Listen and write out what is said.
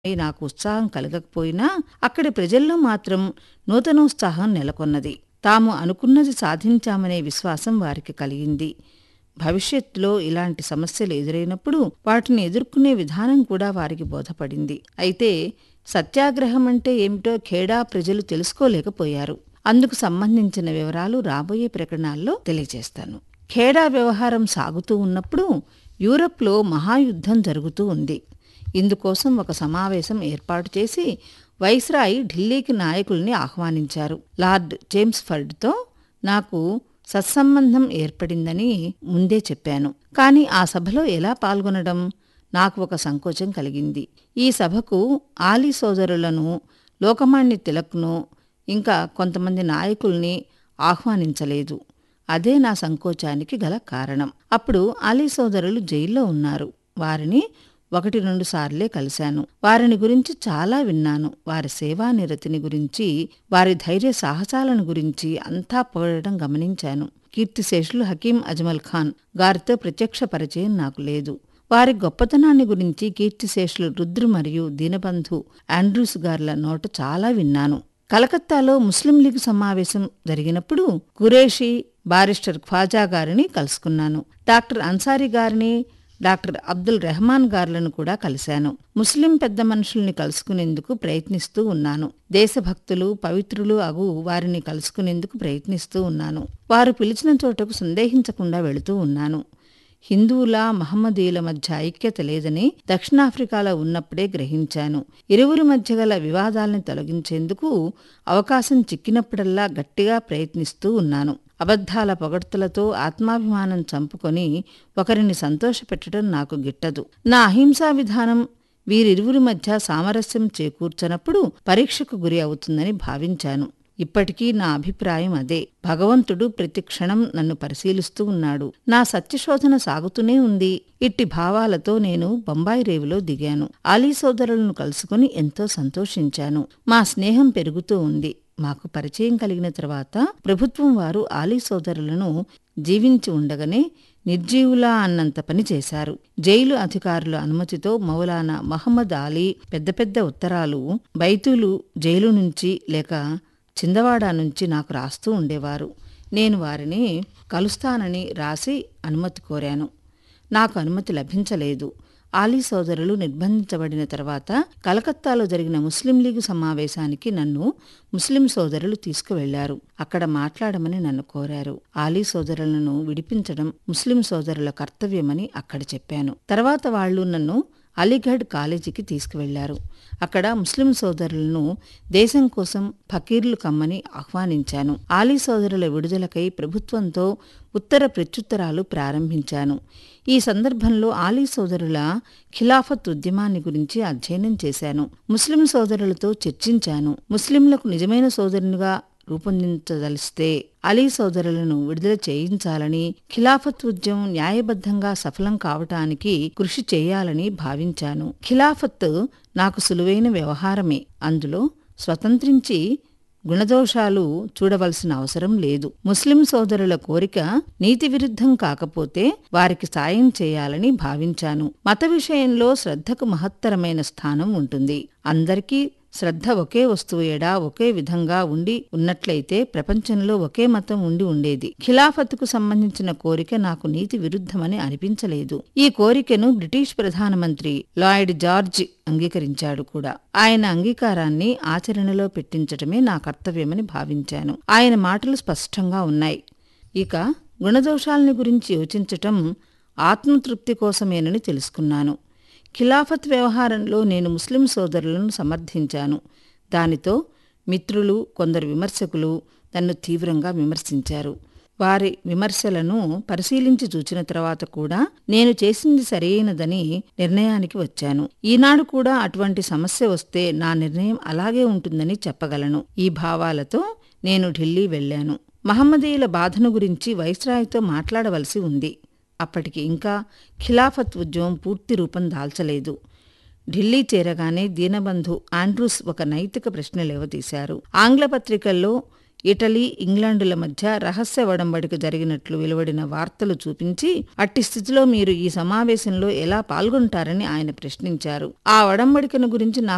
పై నాకు ఉత్సాహం కలగకపోయినా అక్కడి ప్రజల్లో మాత్రం నూతనోత్సాహం నెలకొన్నది తాము అనుకున్నది సాధించామనే విశ్వాసం వారికి కలిగింది భవిష్యత్తులో ఇలాంటి సమస్యలు ఎదురైనప్పుడు వాటిని ఎదుర్కొనే విధానం కూడా వారికి బోధపడింది అయితే సత్యాగ్రహం అంటే ఏమిటో ఖేడా ప్రజలు తెలుసుకోలేకపోయారు అందుకు సంబంధించిన వివరాలు రాబోయే ప్రకటనల్లో తెలియజేస్తాను ఖేడా వ్యవహారం సాగుతూ ఉన్నప్పుడు యూరప్లో మహాయుద్ధం జరుగుతూ ఉంది ఇందుకోసం ఒక సమావేశం ఏర్పాటు చేసి వైస్రాయ్ ఢిల్లీకి నాయకుల్ని ఆహ్వానించారు లార్డ్ జేమ్స్ ఫర్డ్తో నాకు సత్సంబంధం ఏర్పడిందని ముందే చెప్పాను కానీ ఆ సభలో ఎలా పాల్గొనడం నాకు ఒక సంకోచం కలిగింది ఈ సభకు ఆలీ సోదరులను లోకమాన్య తిలక్ను ఇంకా కొంతమంది నాయకుల్ని ఆహ్వానించలేదు అదే నా సంకోచానికి గల కారణం అప్పుడు అలీ సోదరులు జైల్లో ఉన్నారు వారిని ఒకటి రెండు సార్లే కలిశాను వారిని గురించి చాలా విన్నాను వారి సేవానిరతిని గురించి వారి ధైర్య సాహసాలను గురించి అంతా పొగడటం గమనించాను కీర్తిశేషులు హకీం అజ్మల్ ఖాన్ గారితో ప్రత్యక్ష పరిచయం నాకు లేదు వారి గొప్పతనాన్ని గురించి కీర్తిశేషులు రుద్రు మరియు దీనబంధు ఆండ్రూస్ గార్ల నోట చాలా విన్నాను కలకత్తాలో ముస్లిం లీగ్ సమావేశం జరిగినప్పుడు కురేషి బారిస్టర్ ఖ్వాజా గారిని కలుసుకున్నాను డాక్టర్ అన్సారీ గారిని డాక్టర్ అబ్దుల్ రెహమాన్ గార్లను కూడా కలిశాను ముస్లిం పెద్ద మనుషుల్ని కలుసుకునేందుకు ప్రయత్నిస్తూ ఉన్నాను దేశభక్తులు పవిత్రులు అగు వారిని కలుసుకునేందుకు ప్రయత్నిస్తూ ఉన్నాను వారు పిలిచిన చోటకు సందేహించకుండా వెళుతూ ఉన్నాను హిందువుల మహమ్మదీయుల మధ్య ఐక్యత లేదని దక్షిణాఫ్రికాలో ఉన్నప్పుడే గ్రహించాను ఇరువురి మధ్య గల వివాదాల్ని తొలగించేందుకు అవకాశం చిక్కినప్పుడల్లా గట్టిగా ప్రయత్నిస్తూ ఉన్నాను అబద్ధాల పొగడ్తలతో ఆత్మాభిమానం చంపుకొని ఒకరిని సంతోషపెట్టడం నాకు గిట్టదు నా అహింసా విధానం వీరిరువురి మధ్య సామరస్యం చేకూర్చనప్పుడు పరీక్షకు గురి అవుతుందని భావించాను ఇప్పటికీ నా అభిప్రాయం అదే భగవంతుడు ప్రతి క్షణం నన్ను పరిశీలిస్తూ ఉన్నాడు నా సత్యశోధన సాగుతూనే ఉంది ఇట్టి భావాలతో నేను బొంబాయి రేవులో దిగాను ఆలీ సోదరులను కలుసుకుని ఎంతో సంతోషించాను మా స్నేహం పెరుగుతూ ఉంది మాకు పరిచయం కలిగిన తర్వాత ప్రభుత్వం వారు ఆలీ సోదరులను జీవించి ఉండగానే నిర్జీవులా అన్నంత పని చేశారు జైలు అధికారుల అనుమతితో మౌలానా మహమ్మద్ అలీ పెద్ద పెద్ద ఉత్తరాలు బైతులు జైలు నుంచి లేక చిందవాడ నుంచి నాకు రాస్తూ ఉండేవారు నేను వారిని కలుస్తానని రాసి అనుమతి కోరాను నాకు అనుమతి లభించలేదు ఆలీ సోదరులు నిర్బంధించబడిన తర్వాత కలకత్తాలో జరిగిన ముస్లిం లీగ్ సమావేశానికి నన్ను ముస్లిం సోదరులు తీసుకువెళ్లారు అక్కడ మాట్లాడమని నన్ను కోరారు ఆలీ సోదరులను విడిపించడం ముస్లిం సోదరుల కర్తవ్యమని అక్కడ చెప్పాను తర్వాత వాళ్లు నన్ను అలీగఢ్ కాలేజీకి తీసుకువెళ్లారు అక్కడ ముస్లిం సోదరులను దేశం కోసం ఫకీర్లు కమ్మని ఆహ్వానించాను ఆలీ సోదరుల విడుదలకై ప్రభుత్వంతో ఉత్తర ప్రత్యుత్తరాలు ప్రారంభించాను ఈ సందర్భంలో ఆలీ సోదరుల ఖిలాఫత్ ఉద్యమాన్ని గురించి అధ్యయనం చేశాను ముస్లిం సోదరులతో చర్చించాను ముస్లింలకు నిజమైన సోదరునిగా రూపొందించదలిస్తే అలీ సోదరులను విడుదల చేయించాలని ఖిలాఫత్ ఉద్యమం న్యాయబద్ధంగా సఫలం కావటానికి కృషి చేయాలని భావించాను ఖిలాఫత్ నాకు సులువైన వ్యవహారమే అందులో స్వతంత్రించి గుణదోషాలు చూడవలసిన అవసరం లేదు ముస్లిం సోదరుల కోరిక నీతి విరుద్ధం కాకపోతే వారికి సాయం చేయాలని భావించాను మత విషయంలో శ్రద్ధకు మహత్తరమైన స్థానం ఉంటుంది అందరికీ శ్రద్ధ ఒకే వస్తువు ఎడా ఒకే విధంగా ఉండి ఉన్నట్లయితే ప్రపంచంలో ఒకే మతం ఉండి ఉండేది ఖిలాఫత్కు సంబంధించిన కోరిక నాకు నీతి విరుద్ధమని అనిపించలేదు ఈ కోరికను బ్రిటిష్ ప్రధానమంత్రి లాయిడ్ జార్జ్ అంగీకరించాడు కూడా ఆయన అంగీకారాన్ని ఆచరణలో పెట్టించటమే నా కర్తవ్యమని భావించాను ఆయన మాటలు స్పష్టంగా ఉన్నాయి ఇక గుణదోషాలని గురించి యోచించటం ఆత్మతృప్తి కోసమేనని తెలుసుకున్నాను ఖిలాఫత్ వ్యవహారంలో నేను ముస్లిం సోదరులను సమర్థించాను దానితో మిత్రులు కొందరు విమర్శకులు నన్ను తీవ్రంగా విమర్శించారు వారి విమర్శలను పరిశీలించి చూచిన తర్వాత కూడా నేను చేసింది సరైనదని నిర్ణయానికి వచ్చాను ఈనాడు కూడా అటువంటి సమస్య వస్తే నా నిర్ణయం అలాగే ఉంటుందని చెప్పగలను ఈ భావాలతో నేను ఢిల్లీ వెళ్లాను మహమ్మదీయుల బాధను గురించి వైస్రాయ్తో మాట్లాడవలసి ఉంది అప్పటికి ఇంకా ఖిలాఫత్ ఉద్యమం పూర్తి రూపం దాల్చలేదు ఢిల్లీ చేరగానే దీనబంధు ఆండ్రూస్ ఒక నైతిక ప్రశ్న లేవతీశారు ఆంగ్ల పత్రికల్లో ఇటలీ ఇంగ్లాండుల మధ్య రహస్య ఒడంబడిక జరిగినట్లు వెలువడిన వార్తలు చూపించి అట్టి స్థితిలో మీరు ఈ సమావేశంలో ఎలా పాల్గొంటారని ఆయన ప్రశ్నించారు ఆ ఒడంబడికను గురించి నాకు